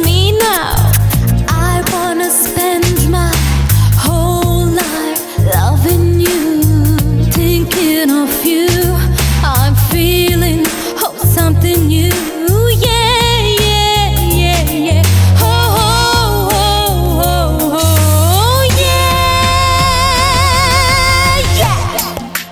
me now. I wanna spend my whole life loving you, thinking of you. I'm feeling oh something new. Yeah, yeah, yeah, yeah. Oh, oh, oh, oh, oh, yeah, yeah.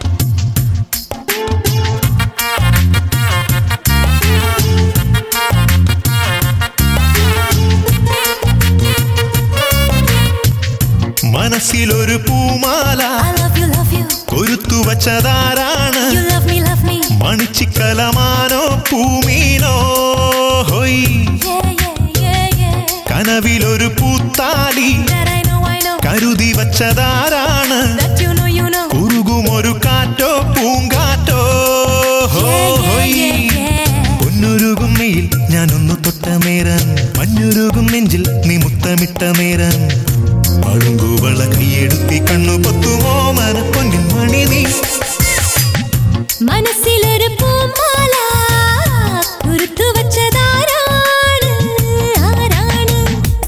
മനസ്സിലൊരു പൂമാല I love you, love you. കൊരുത്തു വച്ചതാരാണ് You love me, love me. മണിച്ചിക്കലമാനോ പൂമീനോ ഹൊയ് Yeah, yeah, yeah, yeah. കനവിലൊരു പൂത്താലി That I know, I know. കരുതി വച്ചതാരാണ് That you know, you know. കുറുകുമൊരു കാറ്റോ പൂങ്കാറ്റോ ഹോ, Yeah, yeah, ഹൊയ്. yeah, yeah. പൊന്നുരുകും മെയിൽ ഞാനൊന്നു തൊട്ട നേരം മഞ്ഞുരുകും നെഞ്ചിൽ നീ മുത്തമിട്ട നേരം പഴുങ്കുവള കൈയെടുത്തി കണ്ണു പൊത്തുമോ മനപ്പൊന്നിൻ മണി നീ മനസ്സിലൊരു പൂമാല കുരുത്തു വച്ചതാരാണ് ആരാണ്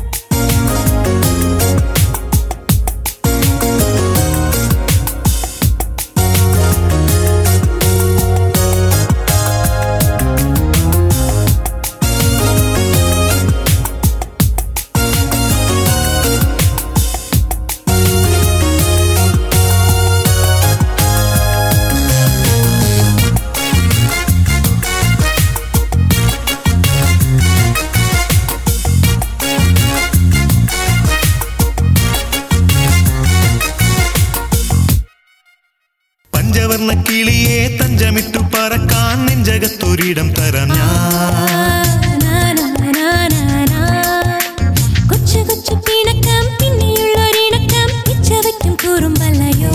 പഞ്ചവർണ്ണ കിളിയെ തഞ്ചമിട്ടു പറക്കാൻ നെഞ്ചകത്തൊരിടം തരാം ഞാൻ നാ, നാ, നാ, നാ, നാ. കൊച്ചു കൊച്ചു പിണക്കം പിന്നെയുള്ളൊരിണക്കം പിച്ചവയ്ക്കും കുറുമ്പല്ലയോ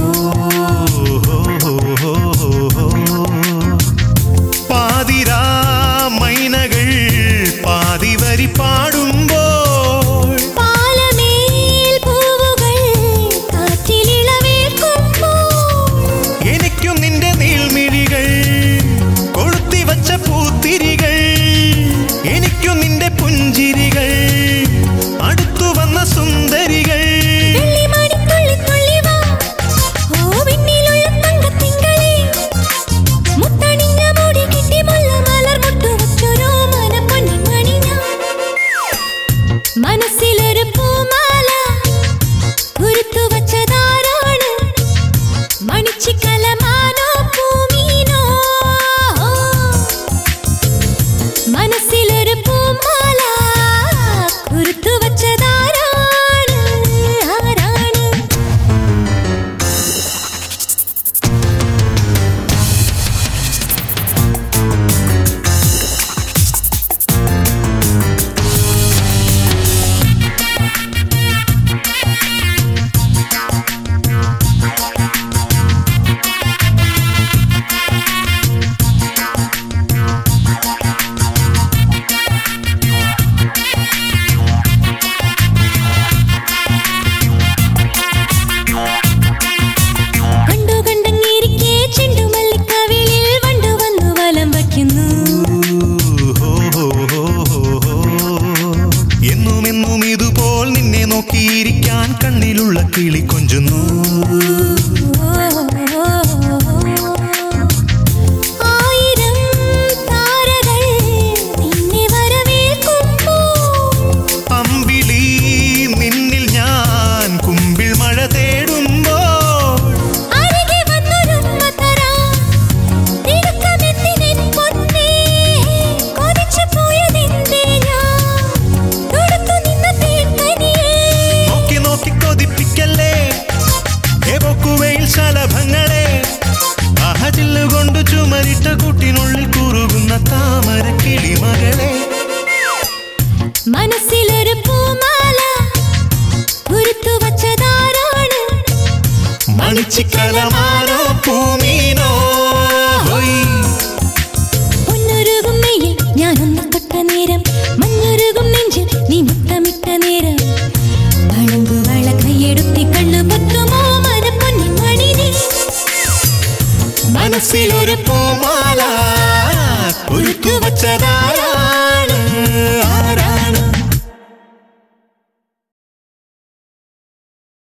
പാതിരാ മൈനകൾ പാതിവരി പാടുമ്പോൾ പാലമേൽ പൂവുകൾ കാറ്റിലിളവേൽക്കുമ്പോൾ എനിക്കും നിന്റെ നീൾമിഴികൾ കൊളുത്തി വച്ച പൂത്തിരികൾ എനിക്കും നിന്റെ പുഞ്ചിരികൾ അടുത്തു വന്ന സുന്ദരികൾ വെള്ളിമണി തുള്ളി തുള്ളി വാ. ഓ വിണ്ണിലുള്ള തങ്കത്തിങ്കളേ. മുത്തണിഞ്ഞ മുടി കെട്ടി മുല്ല മലർ മുട്ടു വച്ചൊരു മനപ്പൊന്നിമണി ഞാൻ. മനസ്സിലൊരു പൂമാല കുരുത്തു വച്ചതാരാണ് മണിച്ചിക്കലമാനോ പൂമീനോ മനസ്സിലൊരു പൂമാല കുരുത്തു വച്ചതാരാണ് ആരാണ് കണ്ടു കണ്ടങ്ങിരിക്കെ ചെണ്ടുമല്ലിക്കവിളിൽ വണ്ടു വന്നു വലം വയ്ക്കുന്നു എന്നുമെന്നും ഇതുപോൽ നിന്നെ നോക്കിയിരിക്കാൻ കണ്ണിലുള്ള കിളി കൊഞ്ചുന്നു ആയിരം താരകൾ നിന്നെ വരവേൽക്കുമ്പോൾ അമ്പിളി നിന്നിൽ ഞാൻ കുമ്പിൾ മഴ തേടുമ്പോൾ അരികെ വന്നൊരുമ്മ തരാം. തിടുക്കമെത്തിനെൻ പൊന്നേ. കൊതിച്ചു പോയതെന്തേ ഞാൻ? തൊടുത്തു നിന്ന തേൻകനിയേ. നോക്കി നോക്കി കൊതിപ്പിക്കല്ലേ ഏവോക്കുവയിൽ ശലഭങ്ങളെ അഹജില്ലുകൊണ്ട് ചുമരിട്ട കൂട്ടിനുള്ളിൽ കുറുകുന്ന താമര കിളിമകളെ മനസ്സിലൊരു പൂമാല കുരുത്തു വച്ചതാരാണ് മണിച്ചിക്കലമാനോ പൂമീനോ ഹൊയ്. പൊന്നൊരുകും മെയ്യിൽ ഞാനൊന്ന് തൊട്ട നേരം മഞ്ഞൊരുകും നെഞ്ചിൽ നീ മുത്തമിട്ട നേരം പഴങ്കുവള കൈയെടുത്തി കണ്ണു പൊത്തുമോ മനപ്പൊന്നി മണി നീ മനസ്സിലൊരു പൂമാല കുരുത്തു വച്ചതാരാ